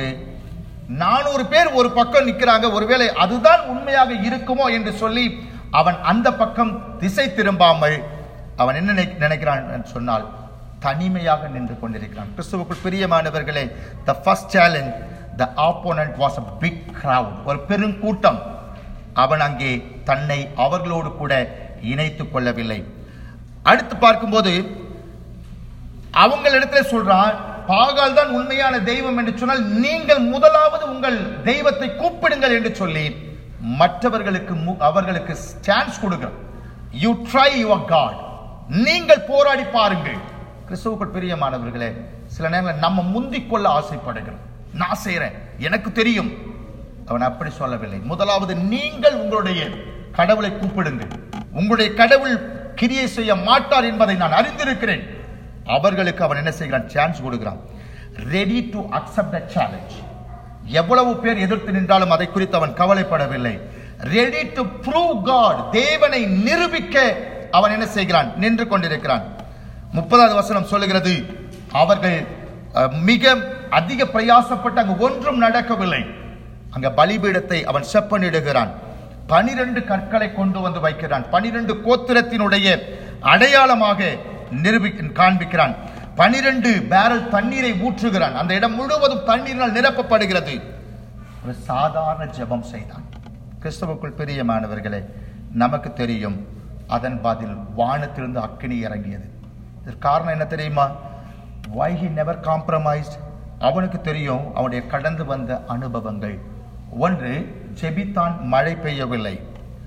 நானூறு பேர் ஒரு பக்கம் நிற்கிறாங்க ஒருவேளை அதுதான் உண்மையாக இருக்குமோ என்று சொல்லி அவன் அந்த பக்கம் திசை திரும்பாமல் அவன் என்ன நினை- நினைக்கிறான் என்று சொன்னால் தனிமையாக நின்று கொண்டிருக்கிறான் கிறிஸ்துவுக்குள் பிரியமானவர்களே the first challenge the opponent was a big crowd ஒரு பெருங்கூட்டம் அவன் அங்கே தன்னை அவர்களோடு கூட இணைத்துக் கொள்ளவில்லை அடுத்து பார்க்கும்போது அவங்களிடத்துல சொல்றான் பாகால் தான் உண்மையான தெய்வம் என்று சொன்னால் நீங்கள் முதலாவது உங்கள் தெய்வத்தை கூப்பிடுங்கள் என்று சொல்லி மற்றவர்களுக்கு மு- அவர்களுக்கு சான்ஸ் கொடுக்கிறோம் யூ ட்ரை யுவர் காட் நீங்கள் போராடி பாருங்கள் கிறிஸ்துவுக்குள் பிரியமானவர்களே சில நேரங்களில் நம்ம முந்திக் கொள்ள ஆசைப்படுகிறோம் நான் செய்றேன் எனக்கு தெரியும் அவன் அப்படி சொல்லவில்லை முதலாவது நீங்கள் உங்களுடைய கடவுளை கூப்பிடுங்கள் உங்களுடைய கடவுள் கிரியை செய்ய மாட்டார் என்பதை நான் அறிந்திருக்கிறேன் அவர்களுக்கு அவன் என்ன செய்கிறான் சான்ஸ் கொடுக்கிறான் ready to accept the challenge எவ்வளவு பேர் எதிர்த்து நின்றாலும் அதை குறித்து அவன் கவலைப்படவில்லை ரெடி டு ப்ரூவ் காட் தேவனை நிரூபிக்க அவன் என்ன செய்கிறான் நின்று கொண்டிருக்கிறான் முப்பதாவது வசனம் சொல்லுகிறது அவர்கள் அஹ், மிக அதிக பிரயாசப்பட்டு அங்கு ஒன்றும் நடக்கவில்லை அங்க பலிபீடத்தை அவன் செப்பனிடுகிறான் பனிரெண்டு கற்களை கொண்டு வந்து வைக்கிறான் பனிரெண்டு கோத்திரத்தினுடைய அடையாளமாக நிரூபி காண்பிக்கிறான் பனிரெண்டு பேரல் தண்ணீரை ஊற்றுகிறான் அந்த இடம் முழுவதும் தண்ணீரினால் நிரப்பப்படுகிறது ஒரு சாதாரண ஜெபம் செய்தான் கிறிஸ்தவுக்குள் பிரியமானவர்களே நமக்கு தெரியும் அதன் பதில் வானத்திலிருந்து அக்கினி இறங்கியது இதற்கு காரணம் என்ன தெரியுமா why he never compromised அவனுக்கு தெரியும் அவனுடைய கடந்து வந்த அனுபவங்கள் ஒன்று ஜெபித்தான் மழை பெய்யவில்லை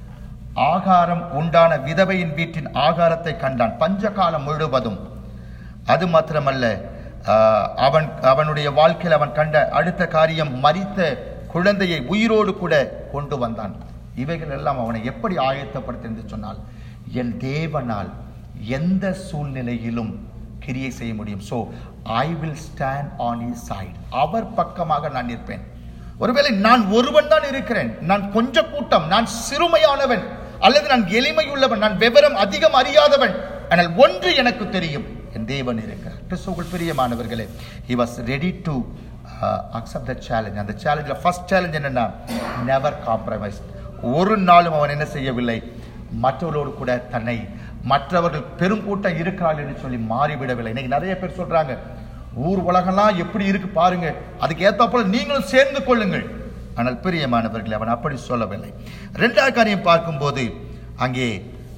ஆகாரம் உண்டான விதவையின் வீட்டின் ஆகாரத்தை கண்டான் பஞ்சகாலம் முழுவதும் அது மாத்திரமல்ல ஆஹ், அவன் அவனுடைய வாழ்க்கையில் அவன் கண்ட அடுத்த காரியம் மரித்த குழந்தையை உயிரோடு கூட கொண்டு வந்தான் இவைகள் எல்லாம் அவனை எப்படி ஆயத்தப்படுத்தி என்று சொன்னால் என் தேவனால் எந்த சூழ்நிலையிலும் கிரியை செய்ய முடியும் so I will stand on his side அவர் பக்கமாக நான் நிற்பேன் ஒருவேளை நான் ஒருவன் தான் இருக்கிறேன் நான் கொஞ்ச கூட்டம் நான் சிறுமையானவன் அல்லது நான் எளிமையுள்ளவன் நான் விவரம் அதிகம் அறியாதவன் ஆனால் ஒன்று எனக்கு தெரியும் என் தேவன் இருக்கிறார் கிறிஸ்துவுக்குள் பிரியமானவர்களே he was ready to uh, accept the challenge அந்த சேலஞ்சில் ஃபர்ஸ்ட் சேலஞ்ச் என்னன்னா நெவர் காம்ப்ரமைஸ் ஒரு நாளும் அவன் என்ன செய்யவில்லை மற்றவர்களோடு கூட தன்னை மற்றவர்கள் பெருங்கூட்டம் இருக்கிறார்கள் என்று சொல்லி மாறிவிடவில்லை இன்னைக்கு நிறைய பேர் சொல்றாங்க ஊர் உலகம்லாம் எப்படி இருக்கு பாருங்க அதுக்கு ஏத்தாப்புல நீங்களும் சேர்ந்து கொள்ளுங்கள் ஆனால் பிரியமானவர்களே அவன் அப்படி சொல்லவில்லை ரெண்டாவது காரியம் பார்க்கும்போது அங்கே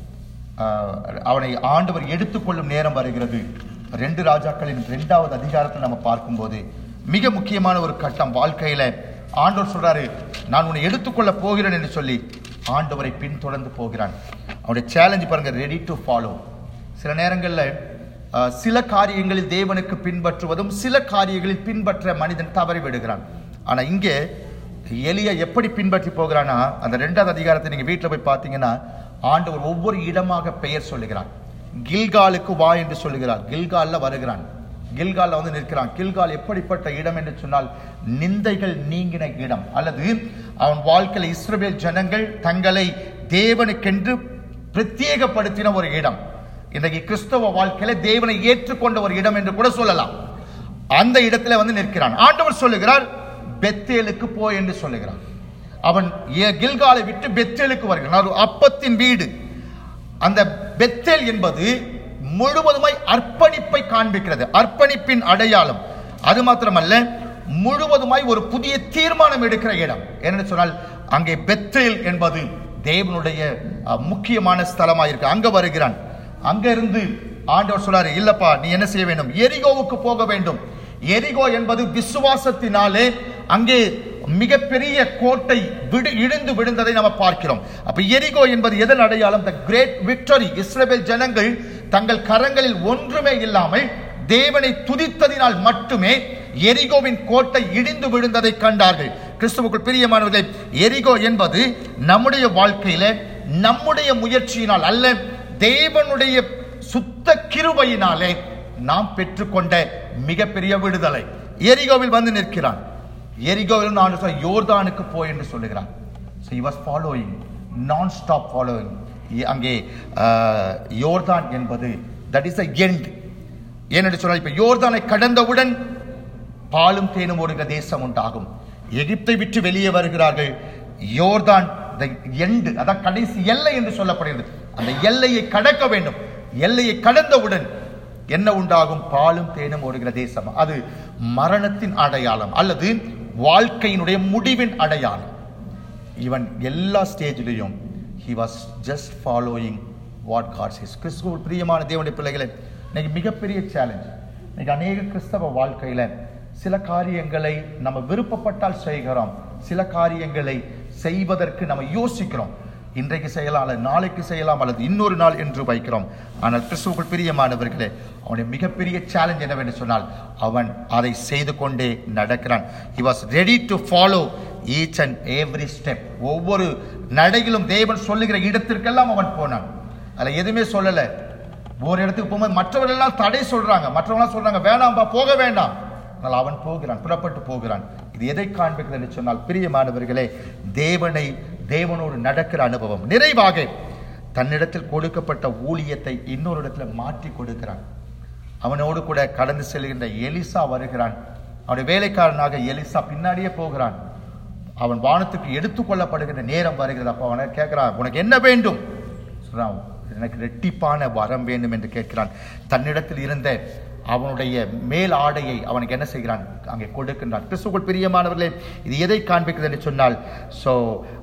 ஆஹ், அவனை ஆண்டவர் எடுத்துக்கொள்ளும் நேரம் வருகிறது ரெண்டு ராஜாக்களின் இரண்டாவது அதிகாரத்தை நம்ம பார்க்கும்போது மிக முக்கியமான ஒரு கட்டம் வாழ்க்கையில ஆண்டவர் சொல்றாரு நான் உன்னை எடுத்துக்கொள்ள போகிறேன் என்று சொல்லி ஆண்டவரை பின்தொடர்ந்து போகிறான் அவனுடைய சேலஞ்ச் பாருங்க ரெடி டு ஃபாலோ சில நேரங்களில் அஹ், சில காரியங்களில் தேவனுக்கு பின்பற்றுவதும் சில காரியங்களில் பின்பற்ற மனிதன் தவறி விடுகிறான் ஆனா இங்கே எலியா எப்படி பின்பற்றி போகிறானா அந்த ரெண்டாவது அதிகாரத்தை நீங்க வீட்டில் போய் பார்த்தீங்கன்னா ஆண்டவர் ஒவ்வொரு இடமாக பெயர் சொல்லுகிறான் கில்காலுக்கு வா என்று சொல்லுகிறார் கில்கால்ல வருகிறான் கில்கால்ல வந்து நிற்கிறான் கில்கால் எப்படிப்பட்ட இடம் என்று சொன்னால் நிந்தைகள் நீங்கின இடம் அல்லது அவன் வாழ்க்கையில் இஸ்ரவேல் ஜனங்கள் தங்களை தேவனுக்கென்று பிரத்யேகப்படுத்தின ஒரு இடம் இன்றைக்கு கிறிஸ்தவ வாழ்க்கையில தேவனை ஏற்றுக்கொண்ட ஒரு இடம் என்று கூட சொல்லலாம் அந்த இடத்துல வந்து நிற்கிறான் ஆண்டவர் சொல்லுகிறார் பெத்தேலுக்கு போ என்று சொல்லுகிறான் அவன் ஏ- கில்காலை விட்டு பெத்தேலுக்கு வருகிறான் ஒரு அப்பத்தின் வீடு அந்த பெத்தேல் என்பது முழுவதுமாய் அர்ப்பணிப்பை காண்பிக்கிறது அர்ப்பணிப்பின் அடையாளம் அது மாத்திரமல்ல முழுவதுமாய் ஒரு புதிய தீர்மானம் எடுக்கிற இடம் என்னன்னு சொன்னால் அங்கே பெத்தேல் என்பது தேவனுடைய அஹ், முக்கியமான ஸ்தலமாயிருக்கு அங்க வருகிறான் அங்க இருந்து ஆண்டவர் சொல்றாரு இல்லப்பா நீ என்ன செய்ய வேண்டும் எரிகோவுக்கு போக வேண்டும் எரிகோ என்பது விசுவாசத்தினாலே அங்கே மிகப்பெரிய கோட்டை விடு இடிந்து விழுந்ததை நம்ம பார்க்கிறோம் அப்ப எரிகோ என்பது எதன் அடையாளம் த கிரேட் விக்டரி இஸ்ரவேல் ஜனங்கள் தங்கள் கரங்களில் ஒன்றுமே இல்லாமல் தேவனை துதித்ததினால் மட்டுமே எரிகோவின் கோட்டை இடிந்து விழுந்ததை கண்டார்கள் கிறிஸ்துவுக்குள் பிரியமானவர்களே எரிகோ என்பது நம்முடைய வாழ்க்கையில நம்முடைய முயற்சியினால் அல்ல தேவனுடைய சுத்த கிருபையினாலே நாம் பெற்றுக்கொண்ட மிகப்பெரிய விடுதலை எரிகோவில் வந்து நிற்கிறான் எரிகோவில் நான் சொல்ல யோர்தானுக்கு போய் என்று சொல்லுகிறான் so he was following non stop following இ- அங்கே ஆஹ், யோர்தான் என்பது தட் இஸ் அ எண்ட் ஏனென்று சொன்னால் இப்ப யோர்தானை கடந்தவுடன் பாலும் தேனும் ஓடுகிற தேசம் உண்டாகும் எகிப்தை விட்டு வெளியே வருகிறார்கள் யோர்தான் எண்டு அதான் கடைசி எல்லை என்று சொல்லப்படுகிறது அந்த எல்லையை கடக்க வேண்டும் எல்லையை கடந்தவுடன் என்ன உண்டாகும் பாலும் தேனும் ஓடுகிற தேசம் அது மரணத்தின் அடையாளம் அல்லது வாழ்க்கையினுடைய முடிவின் அடையாளம் இவன் எல்லா ஸ்டேஜ்லையும் he was just following what God says கிறிஸ்துவுள் பிரியமான தேவனுடைய பிள்ளைகளே இன்னைக்கு மிகப்பெரிய சேலஞ்ச் இன்னைக்கு அநேக கிறிஸ்தவ வாழ்க்கையில சில காரியங்களை நம்ம விருப்பப்பட்டால் செய்கிறோம் சில காரியங்களை செய்வதற்கு நம்ம யோசிக்கிறோம் இன்றைக்கு செய்யலாம் அல்லது நாளைக்கு செய்யலாம் அல்லது இன்னொரு நாள் என்று வைக்கிறோம் ஆனால் கிறிஸ்துவுக்குள் பிரியமானவர்களே அவனுடைய மிகப்பெரிய சேலஞ்ச் என்னவென்று சொன்னால் அவன் அதை செய்து கொண்டே நடக்கிறான் he was ready to follow each and every step ஒவ்வொரு நடையிலும் தேவன் சொல்லுகிற இடத்திற்கெல்லாம் அவன் போனான் அதில் எதுவுமே சொல்லலை ஒரு இடத்துக்கு போகும்போது மற்றவர்கள் எல்லாம் தடை சொல்றாங்க மற்றவங்க சொல்றாங்க வேணாம்பா போக வேண்டாம் ஆனால் அவன் போகிறான் புறப்பட்டு போகிறான் இது எதை காண்பிக்கிறது என்று சொன்னால் பிரியமானவர்களே தேவனை தேவனோடு நடக்கிற அனுபவம் நிறைவாக தன்னிடத்தில் கொடுக்கப்பட்ட ஊழியத்தை இன்னொரு இடத்துல மாற்றி கொடுக்கிறான் அவனோடு கூட கடந்து செல்கின்ற எலிசா வருகிறான் அவனுடைய வேலைக்காரனாக எலிசா பின்னாடியே போகிறான் அவன் வானத்துக்கு எடுத்துக்கொள்ளப்படுகின்ற நேரம் வருகிறது அப்போ அவனை கேட்கிறான் உனக்கு என்ன வேண்டும் சொல்றான் எனக்கு ரெட்டிப்பான வரம் வேண்டும் என்று கேட்கிறான் தன்னிடத்தில் இருந்த அவனுடைய மேல் ஆடையை அவனுக்கு என்ன செய்கிறான் அங்கே கொடுக்கின்றான் கிறிஸ்துக்குள் பிரியமானவர்களே இது எதை காண்பிக்கிறது என்று சொன்னால் ஸோ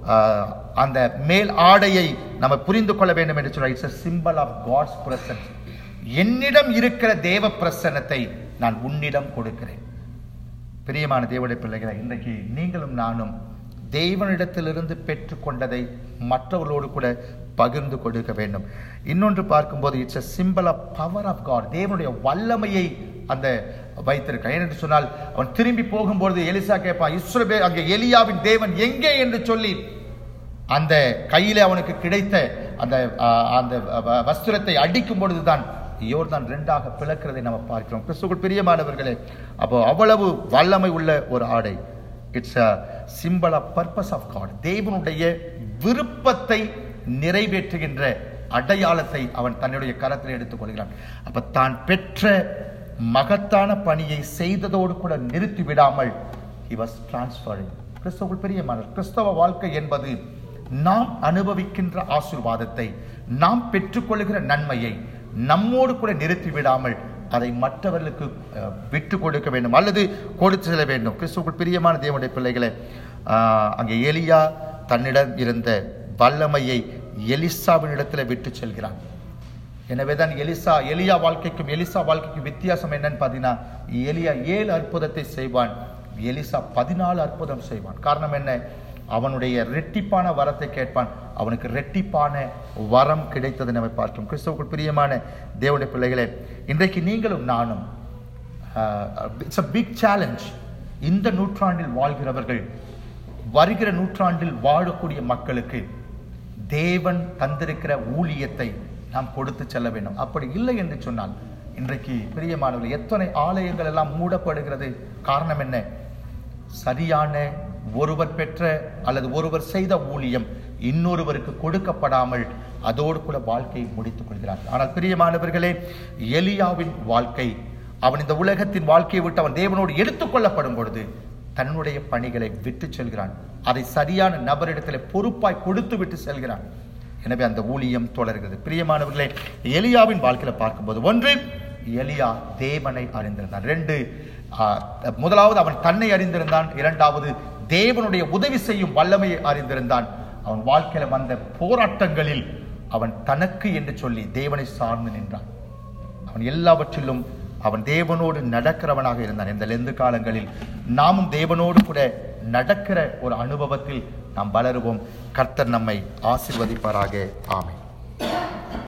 அந்த மேல் ஆடையை நம்ம புரிந்து கொள்ள வேண்டும் என்று சொன்னால் it's a symbol of God's presence என்னிடம் இருக்கிற தேவ பிரசன்னத்தை நான் உன்னிடம் கொடுக்கிறேன் பிரியமான தேவனுடைய பிள்ளைகளை இன்றைக்கு நீங்களும் நானும் தேவனிடத்திலிருந்து பெற்றுக்கொண்டதை மற்றவர்களோடு கூட பகிர்ந்து கொடுக்க வேண்டும் இன்னொன்று பார்க்கும்போது it's a symbol of power of God தேவனுடைய வல்லமையை அந்த வைத்திருக்க ஏனென்று சொன்னால் அவன் திரும்பி போகும்போது எலிசா கேட்பான் இஸ்ரபே அங்கே எலியாவின் தேவன் எங்கே என்று சொல்லி அந்த கையிலே அவனுக்கு கிடைத்த அந்த ஆ, அந்த வ- வஸ்திரத்தை அடிக்கும் பொழுதுதான் யோர்தான் ரெண்டாக பிளக்கிறதை நம்ம பார்க்கிறோம் கிறிஸ்துக்குள் பிரியமானவர்களே அப்போ அவ்வளவு வல்லமை உள்ள ஒரு ஆடை it's a symbol of purpose of God தேவனுடைய விருப்பத்தை நிறைவேற்றுகின்ற அடையாளத்தை அவன் தன்னுடைய கரத்தில் எடுத்துக்கொள்கிறான் அப்ப தான் பெற்ற மகத்தான பணியை செய்ததோடு கூட நிறுத்தி விடாமல் he was transferring கிறிஸ்தவுக்குள் பிரியமானவர் கிறிஸ்தவ வாழ்க்கை என்பது நாம் அனுபவிக்கின்ற ஆசீர்வாதத்தை நாம் பெற்றுக்கொள்கிற நன்மையை நம்மோடு கூட நிறுத்தி விடாமல் அதை மற்றவர்களுக்கு அஹ், விட்டு கொடுக்க வேண்டும் அல்லது கொடுத்து செல்ல வேண்டும் கிறிஸ்துவுக்குள் பிரியமான தேவனுடைய பிள்ளைகளை ஆஹ், அங்கே எலியா தன்னிடம் இருந்த வல்லமையை எலிசாவின் இடத்துல விட்டு செல்கிறான் எனவே தான் எலிசா எலியா வாழ்க்கைக்கும் எலிசா வாழ்க்கைக்கும் வித்தியாசம் என்னன்னு பார்த்தீங்கன்னா எலியா ஏழு அற்புதத்தை செய்வான் எலிசா பதினாலு அற்புதம் செய்வான் காரணம் என்ன அவனுடைய ரெட்டிப்பான வரத்தை கேட்பான் அவனுக்கு ரெட்டிப்பான வரம் கிடைத்ததை நம்ம பார்க்கிறோம் கிறிஸ்தவுக்குள் பிரியமான தேவனுடைய பிள்ளைகளே இன்றைக்கு நீங்களும் நானும் இட்ஸ் அ பிக் சேலஞ்ச் இந்த நூற்றாண்டில் வாழ்கிறவர்கள் வருகிற நூற்றாண்டில் வாழக்கூடிய மக்களுக்கு தேவன் தந்திருக்கிற ஊழியத்தை நாம் கொடுத்து செல்ல வேண்டும் அப்படி இல்லை என்று சொன்னால் இன்றைக்கு பிரியமானவர்கள் எத்தனை ஆலயங்கள் எல்லாம் மூடப்படுகிறது காரணம் என்ன சரியான ஒருவர் பெற்ற அல்லது ஒருவர் செய்த ஊழியம் இன்னொருவருக்கு கொடுக்கப்படாமல் அதோடு கூட வாழ்க்கையை முடித்துக் கொள்கிறார் ஆனால் பிரியமானவர்களே எலியாவின் வாழ்க்கை அவன் இந்த உலகத்தின் வாழ்க்கையை விட்டு அவன் தேவனோடு எடுத்துக்கொள்ளப்படும் பொழுது தன்னுடைய பணிகளை விட்டு செல்கிறான் அதை சரியான நபரிடத்தில் பொறுப்பாய் கொடுத்து விட்டு செல்கிறான் எனவே அந்த ஊழியம் தொடர்கிறது பிரியமானவர்களே எலியாவின் வாழ்க்கையில பார்க்கும்போது ஒன்று எலியா தேவனை அறிந்திருந்தான் ரெண்டு ஆ, முதலாவது அவன் தன்னை அறிந்திருந்தான் இரண்டாவது தேவனுடைய உதவி செய்யும் வல்லமையை அறிந்திருந்தான் அவன் வாழ்க்கையில வந்த போராட்டங்களில் அவன் தனக்கு என்று சொல்லி தேவனை சார்ந்து நின்றான் அவன் எல்லாவற்றிலும் அவன் தேவனோடு நடக்கிறவனாக இருந்தான் இந்த லெந்து காலங்களில் நாமும் தேவனோடு கூட நடக்கிற ஒரு அனுபவத்தில் நாம் வளருவோம் கர்த்தர் நம்மை ஆசீர்வதிப்பாராக ஆமென்